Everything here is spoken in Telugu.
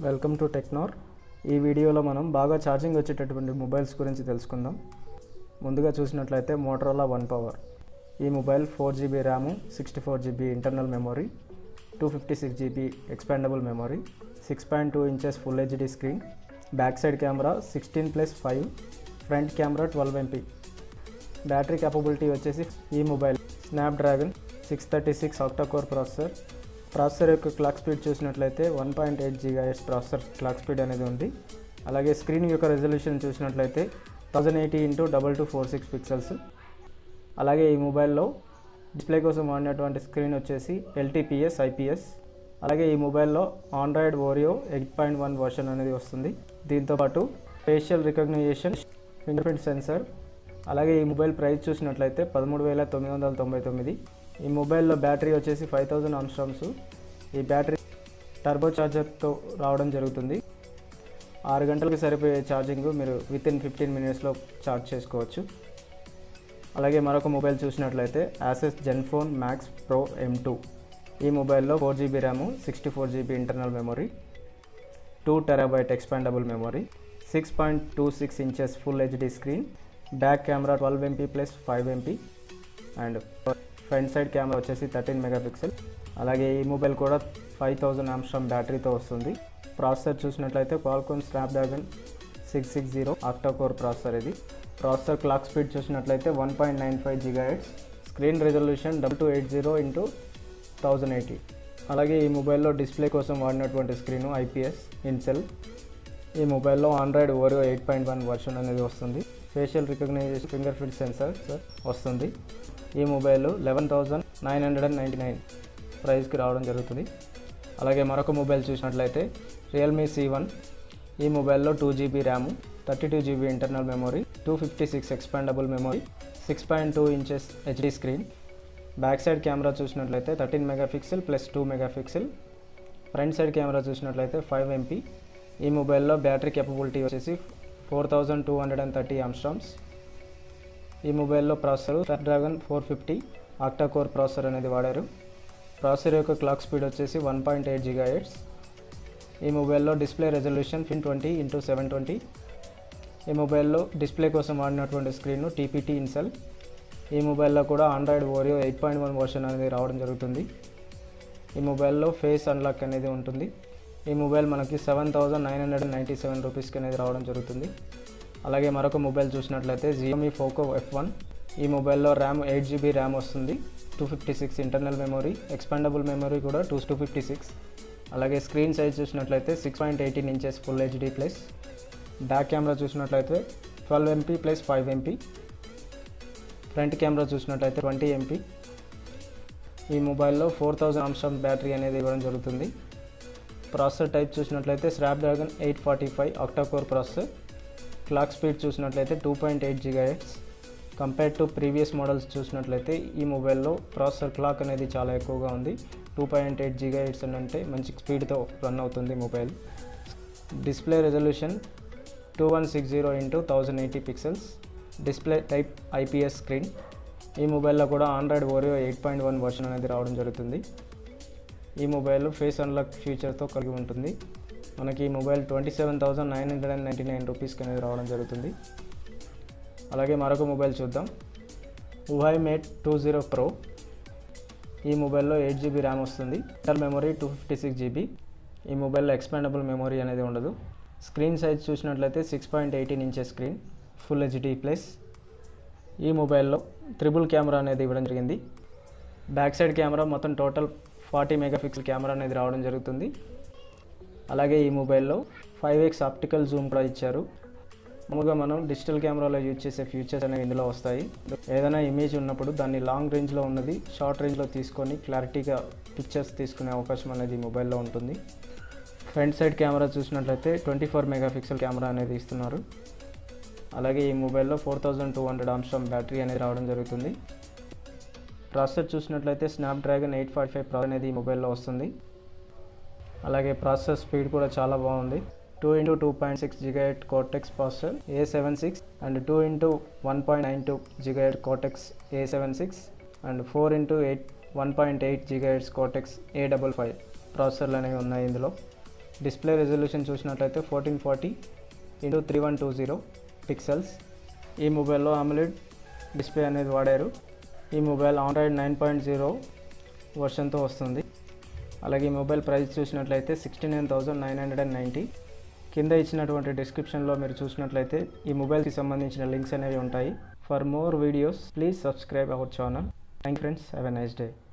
వెల్కమ్ టు టెక్నార్ ఈ వీడియోలో మనం బాగా ఛార్జింగ్ వచ్చేటటువంటి మొబైల్స్ గురించి తెలుసుకుందాం ముందుగా చూసినట్లయితే మోటరోలా వన్ పవర్ ఈ mobile four GB RAM sixty four GB internal memory two fifty six GB expandable memory six point two inches full HD screen back side camera sixteen plus five front camera twelve MP battery capability వచ్చేసి ఈ mobile Snapdragon six thirty six octa core processor processor యొక్క క్లాక్ స్పీడ్ చూసినట్లయితే one point eight gigahertz processor clock speed అనేది ఉంది అలాగే స్క్రీన్ యొక్క రెజల్యూషన్ చూసినట్లయితే thousand eighty into double two four six pixels అలాగే ఈ మొబైల్లో డిస్ప్లే కోసం వాడినటువంటి స్క్రీన్ వచ్చేసి ఎల్టీపీఎస్ ఐపీఎస్ అలాగే ఈ మొబైల్లో Android Oreo eight point one version అనేది వస్తుంది దీంతోపాటు facial recognition fingerprint sensor అలాగే ఈ మొబైల్ ప్రైస్ చూసినట్లయితే పదమూడు వేల తొమ్మిది వందల తొంభై తొమ్మిది ఈ మొబైల్లో బ్యాటరీ వచ్చేసి ఫైవ్ థౌజండ్ ఆమ్స్ట్రామ్స్ ఈ బ్యాటరీ టర్బో ఛార్జర్తో రావడం జరుగుతుంది ఆరు గంటలకు సరిపోయే ఛార్జింగ్ మీరు విత్ ఇన్ ఫిఫ్టీన్ మినిట్స్లో ఛార్జ్ చేసుకోవచ్చు అలాగే మరొక మొబైల్ చూసినట్లయితే Asus ZenFone Max Pro M two ఈ మొబైల్లో four GB RAM sixty four GB internal memory two terabyte expandable memory six point two six inches full HD screen back camera twelve MP plus five MP and front side camera వచ్చేసి థర్టీన్ మెగాపిక్సెల్ అలాగే ఈ మొబైల్ కూడా ఫైవ్ థౌజండ్ ఆమ్స్ట్రామ్ బ్యాటరీతో వస్తుంది ప్రాసెసర్ చూసినట్లయితే Qualcomm Snapdragon six six zero octa core processor ఇది ప్రాసెసర్ క్లాక్ స్పీడ్ చూసినట్లయితే one point nine five gigahertz screen resolution double two eight zero into thousand eighty అలాగే ఈ మొబైల్లో డిస్ప్లే కోసం వాడినటువంటి స్క్రీను ఐపీఎస్ ఇన్సెల్ ఈ మొబైల్లో Android Oreo eight point one version అనేది వస్తుంది facial recognition fingerprint sensor వస్తుంది ఈ mobile eleven thousand nine hundred and ninety nine ప్రైస్కి రావడం జరుగుతుంది అలాగే మరొక మొబైల్ చూసినట్లయితే రియల్మీ సి వన్ ఈ మొబైల్లో two GB RAM thirty two GB internal memory two fifty six expandable memory six point two inches HD screen back side camera చూసినట్లయితే thirteen megapixel plus two megapixel front side camera చూసినట్లయితే ఫైవ్ ఎంపీ ఈ మొబైల్లో బ్యాటరీ కెపబిలిటీ వచ్చేసి four thousand two hundred and thirty ఆమ్స్ట్రామ్స్ ఈ మొబైల్లో processor Snapdragon four fifty octa core processor అనేది వాడారు ప్రాసెసర్ యొక్క క్లాక్ స్పీడ్ వచ్చేసి వన్ పాయింట్ ఎయిట్ జిగా ఎయిట్స్ ఈ మొబైల్లో display resolution fifteen twenty into seven twenty ఈ మొబైల్లో డిస్ప్లే కోసం వాడినటువంటి స్క్రీన్ టీపీటీ ఇన్సెల్ ఈ మొబైల్లో కూడా Android Oreo eight point one version అనేది రావడం జరుగుతుంది ఈ మొబైల్లో ఫేస్ అన్లాక్ అనేది ఉంటుంది ఈ మొబైల్ మనకి seven thousand nine hundred and ninety seven రూపీస్కి అనేది రావడం జరుగుతుంది అలాగే మరొక మొబైల్ చూసినట్లయితే జియోమీ ఫోకో ఎఫ్ వన్ ఈ మొబైల్లో ర్యామ్ ఎయిట్ జీబీ ర్యామ్ వస్తుంది two fifty six internal memory expandable memory కూడా టూ టూ ఫిఫ్టీ సిక్స్ అలాగే స్క్రీన్ సైజ్ చూసినట్లయితే six point eighteen inches full HD plus back camera చూసినట్లయితే twelve MP plus five MP front camera చూసినట్లయితే ట్వంటీ ఎంపీ ఈ మొబైల్లో ఫోర్ థౌజండ్ ఆమ్స్టామ్ బ్యాటరీ అనేది ఇవ్వడం జరుగుతుంది ప్రాసెసర్ టైప్ చూసినట్లయితే Snapdragon eight forty five octa core processor clock speed చూసినట్లయితే two point eight జిగాహెట్స్ compare to previous models చూసినట్లయితే ఈ మొబైల్లో ప్రాసెసర్ క్లాక్ అనేది చాలా ఎక్కువగా ఉంది టూ పాయింట్ ఎయిట్ జిగాహెట్స్ అని అంటే మంచి స్పీడ్తో రన్ అవుతుంది mobile display resolution two one six zero into thousand eighty pixels display type IPS screen ఈ మొబైల్లో కూడా Android Oreo eight point one version అనేది రావడం జరుగుతుంది ఈ మొబైల్ ఫేస్ అన్లాక్ ఫీచర్తో కలిగి ఉంటుంది మనకి ఈ mobile twenty seven thousand nine hundred and ninety nine రూపీస్కి అనేది రావడం జరుగుతుంది అలాగే మరొక మొబైల్ చూద్దాం Huawei Mate two zero pro ఈ మొబైల్లో ఎయిట్ జీబీ ర్యామ్ వస్తుంది inter memory two fifty six GB ఈ మొబైల్లో ఎక్స్పాండబుల్ మెమొరీ అనేది ఉండదు స్క్రీన్ సైజ్ చూసినట్లయితే six point eighteen inches screen full HD plus ఈ మొబైల్లో త్రిబుల్ కెమెరా అనేది ఇవ్వడం జరిగింది బ్యాక్ సైడ్ కెమెరా మొత్తం టోటల్ ఫార్టీ మెగాపిక్సెల్ కెమెరా అనేది రావడం జరుగుతుంది అలాగే ఈ మొబైల్లో ఫైవ్ ఎక్స్ ఆప్టికల్ జూమ్ కూడా ఇచ్చారు మామూలుగా మనం డిజిటల్ కెమెరాలో యూజ్ చేసే ఫీచర్స్ అనేవి ఇందులో వస్తాయి ఏదైనా ఇమేజ్ ఉన్నప్పుడు దాన్ని లాంగ్ రేంజ్లో ఉన్నది షార్ట్ రేంజ్లో తీసుకొని క్లారిటీగా పిక్చర్స్ తీసుకునే అవకాశం అనేది ఈ మొబైల్లో ఉంటుంది ఫ్రంట్ సైడ్ కెమెరా చూసినట్లయితే ట్వంటీ ఫోర్ మెగాపిక్సెల్ కెమెరా అనేది ఇస్తున్నారు అలాగే ఈ మొబైల్లో ఫోర్ థౌజండ్ టూ హండ్రెడ్ ఆమ్స్ట్రామ్ బ్యాటరీ అనేది రావడం జరుగుతుంది ప్రాసెసర్ చూసినట్లయితే Snapdragon eight forty five pro అనేది ఈ మొబైల్లో వస్తుంది అలాగే ప్రాసెసర్ స్పీడ్ కూడా చాలా బాగుంది two into two point six gigahertz Cortex processor A seven six and two into one point nine two gigahertz Cortex A seven six and four into eight one point eight gigahertz Cortex A double five ప్రాసెసర్లు అనేవి ఉన్నాయి ఇందులో డిస్ప్లే రెజల్యూషన్ చూసినట్లయితే fourteen forty into three one two zero pixels ఈ మొబైల్లో అమ్యులెడ్ డిస్ప్లే అనేది వాడారు ఈ mobile Android nine point zero వర్షన్తో వస్తుంది అలాగే ఈ మొబైల్ ప్రైస్ చూసినట్లయితే sixty nine thousand nine hundred and ninety కింద ఇచ్చినటువంటి డిస్క్రిప్షన్లో మీరు చూసినట్లయితే ఈ మొబైల్కి సంబంధించిన లింక్స్ అనేవి ఉంటాయి for more videos please subscribe our channel thank friends have a nice day